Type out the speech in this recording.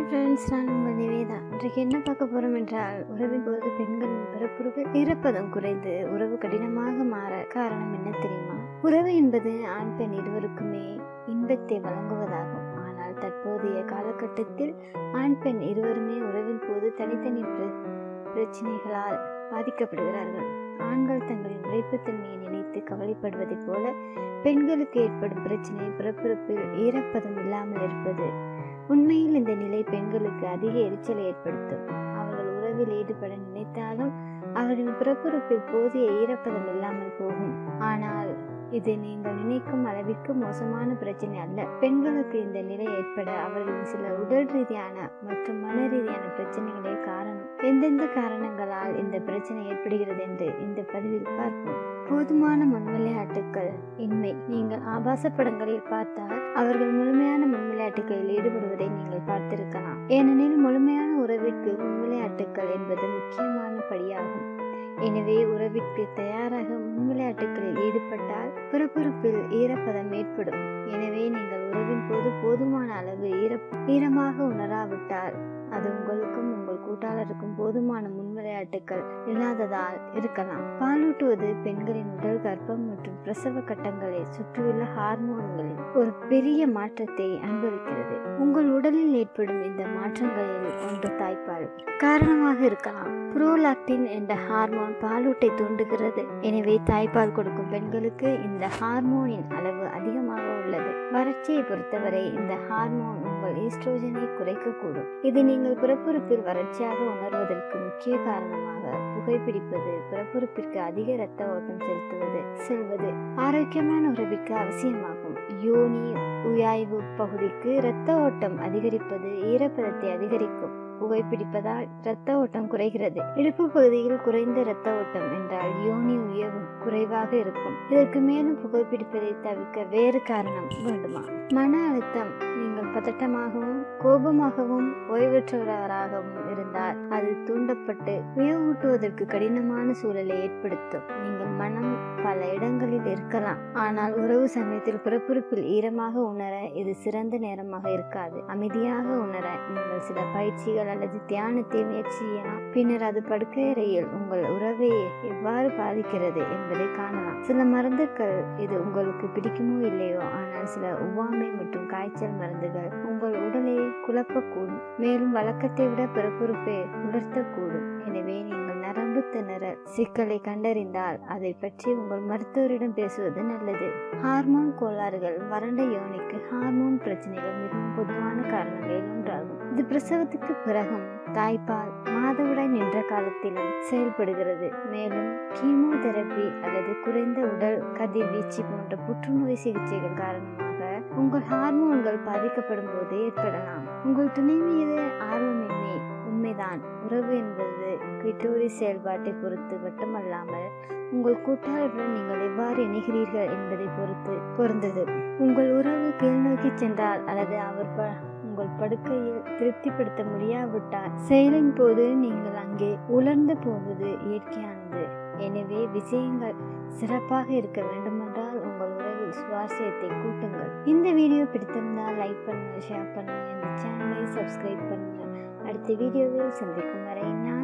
friends நான் உங்கள் நிவேதா இன்றைக்கு என்ன பார்க்க போகிறோம் என்றால் உறவின் போது பெண்களின் பிறப்புறுப்பு ஈரப்பதம் குறைந்து உறவு கடினமாக மாற காரணம் என்ன தெரியுமா உறவு என்பது ஆண் பெண் இருவருக்குமே இன்பத்தை வழங்குவதாகும் ஆனால் தற்போதைய காலகட்டத்தில் ஆண் பெண் இருவருமே உறவின் போது தனித்தனி பிர- பிரச்சனைகளால் பாதிக்கப்படுகிறார்கள் ஆண்கள் தங்களின் விரைப்புத்தன்மையை நினைத்து கவலைப்படுவதைப் போல பெண்களுக்கு ஏற்படும் பிரச்சனை பிறப்பிறப்பில் ஈரப்பதம் இல்லாமல் இருப்பது உண்மையில் இந்த நிலை பெண்களுக்கு அதிக எரிச்சலை ஏற்படுத்தும் அவர்கள் உறவில் ஈடுபட நினைத்தாலும் அவர்களின் பிறப்புறுப்பில் போதிய ஈரப்பதம் இல்லாமல் போகும் ஆனால் இது நீங்கள் நினைக்கும் அளவிற்கு மோசமான பிரச்சனை அல்ல பெண்களுக்கு இந்த நிலை ஏற்பட அவர்களின் சில உடல் ரீதியான மற்றும் மன ரீதியான பிரச்சனைகளே காரணம் எந்தெந்த காரணங்களால் இந்த பிரச்சனை ஏற்படுகிறது என்று இந்த பதிவில் பார்ப்போம் போதுமான மண்விளையாட்டுக்கள் இன்மை நீங்கள் ஆபாச படங்களில் பார்த்தால் அவர்கள் முழுமையான மண்விளையாட்டுகளில் ஈடுபடுவதை நீங்கள் பார்த்திருக்கலாம் ஏனெனில் முழுமையான உறவிற்கு முன்விளையாட்டுகள் என்பது முக்கியமான படியாகும் எனவே உறவிற்கு தயாராக முன்விளையாட்டுகளில் ஈடுபட்டால் பிறப்புறுப்பில் ஈரப்பதம் ஏற்படும் எனவே நீங்கள் உறவின் போது போதுமான அளவு ஈர ஈரமாக உணராவிட்டால் அது உங்களுக்கும் உங்கள் கூட்டாளருக்கும் போதுமான முன்விளையாட்டுகள் இல்லாததால் இருக்கலாம் பாலூட்டுவது பெண்களின் உடல் கர்ப்பம் மற்றும் பிரசவ கட்டங்களை சுற்றியுள்ள ஹார்மோன்களில் ஒரு பெரிய மாற்றத்தை அனுபவிக்கிறது உங்கள் உடலில் ஏற்படும் இந்த மாற்றங்களில் ஒன்று தாய்ப்பால் காரணமாக இருக்கலாம் புரோலாக்டின் என்ற ஹார்மோன் பாலூட்டை தூண்டுகிறது எனவே தாய்ப்பால் கொடுக்கும் பெண்களுக்கு இந்த ஹார்மோனின் அளவு அதிகமாக உள்ளது வறட்சியை பொறுத்தவரை இந்த ஹார்மோன் உங்கள் ஈஸ்ட்ரோஜனை குறைக்கக்கூடும் இது நீங்கள் பிறப்புறுப்பில் வறட்சியாக உணர்வதற்கு முக்கிய காரணமாக புகைப்பிடிப்பது பிறப்புறுப்பிற்கு அதிக இரத்த ஓட்டம் செலுத்துவது செல்வது ஆரோக்கியமான உறவிற்கு அவசியமாகும் யோனி உயாய்வு பகுதிக்கு இரத்த ஓட்டம் அதிகரிப்பது ஈரப்பதத்தை அதிகரிக்கும் புகைப்பிடிப்பதால் இரத்த ஓட்டம் குறைகிறது இடுப்பு பகுதியில் குறைந்த இரத்த ஓட்டம் என்றால் யோனி உயர்வு குறைவாக இருக்கும் இதற்கு மேலும் புகைப்பிடிப்பதை தவிர்க்க வேறு காரணம் வேண்டுமா மன அழுத்தம் நீங்கள் பதட்டமாகவும் கோபமாகவும் ஓய்வற்றவராகவும் இருந்தால் அது தூண்டப்பட்டு உயர்வூட்டுவதற்கு கடினமான சூழலை ஏற்படுத்தும் நீங்கள் மனம் பல இடங்களில் இருக்கலாம் ஆனால் உறவு சமயத்தில் பிறப்புறுப்பில் ஈரமாக உணர இது சிறந்த நேரமாக இருக்காது அமைதியாக உணர நீங்கள் சில பயிற்சிகள் அல்லது தியானத்தை முயற்சி செய்யலாம் பின்னர் அது படுக்கையறையில் உங்கள் உறவை எவ்வாறு பாதிக்கிறது என்பதை காணலாம் சில மருந்துகள் இது உங்களுக்கு பிடிக்குமோ இல்லையோ ஆனால் சில ஒவ்வாமை மற்றும் காய்ச்சல் மருந்துகள் உங்கள் உடலை குழப்பக்கூடும் மேலும் வழக்கத்தை விட பிறப்புறுப்பை உலர்த்தக்கூடும் எனவே நீங்கள் நரம்பு திணறல் சிக்கலை கண்டறிந்தால் அதை பற்றி உங்கள் மருத்துவரிடம் பேசுவது நல்லது ஹார்மோன் கோளாறுகள் வறண்ட யோனிக்கு ஹார்மோன் பிரச்சனைகள் மிகவும் பொதுவான காரணங்களில் ஒன்றாகும் இது பிரசவத்துக்கு பிறகும் தாய்ப்பால் மாதவிடாய் நின்ற காலத்திலும் செயல்படுகிறது மேலும் கீமோதெரபி அல்லது குறைந்த உடல் கதிர்வீச்சு போன்ற புற்றுநோய் சிகிச்சைகள் காரணமாக உங்கள் ஹார்மோன்கள் பாதிக்கப்படும் போது ஏற்படலாம் உங்கள் துணை மீது ஆர்வமின்மை உண்மைதான் உறவு என்பது கிட்டோரி செயல்பாட்டை பொறுத்து மட்டுமல்லாமல் உங்கள் கூட்டாளருடன் நீங்கள் எவ்வாறு இணைகிறீர்கள் என்பதை பொறுத்து பொருந்தது உங்கள் உறவு கீழ்நோக்கி சென்றால் அல்லது அவர் ப- உங்கள் படுக்கையில் திருப்திப்படுத்த முடியாவிட்டால் செயலின் போது நீங்கள் அங்கே உலர்ந்து போவது இயற்கையானது எனவே விஷயங்கள் சிறப்பாக இருக்க வேண்டுமென்றால் உங்கள் உறவில் சுவாரஸ்யத்தை கூட்டுங்கள் இந்த வீடியோ பிடித்திருந்தால் லைக் பண்ணுங்க ஷேர் பண்ணுங்க இந்த சேனலை சப்ஸ்கிரைப் பண்ணுங்க அடுத்த வீடியோவில் சந்திக்கும் வரை நான்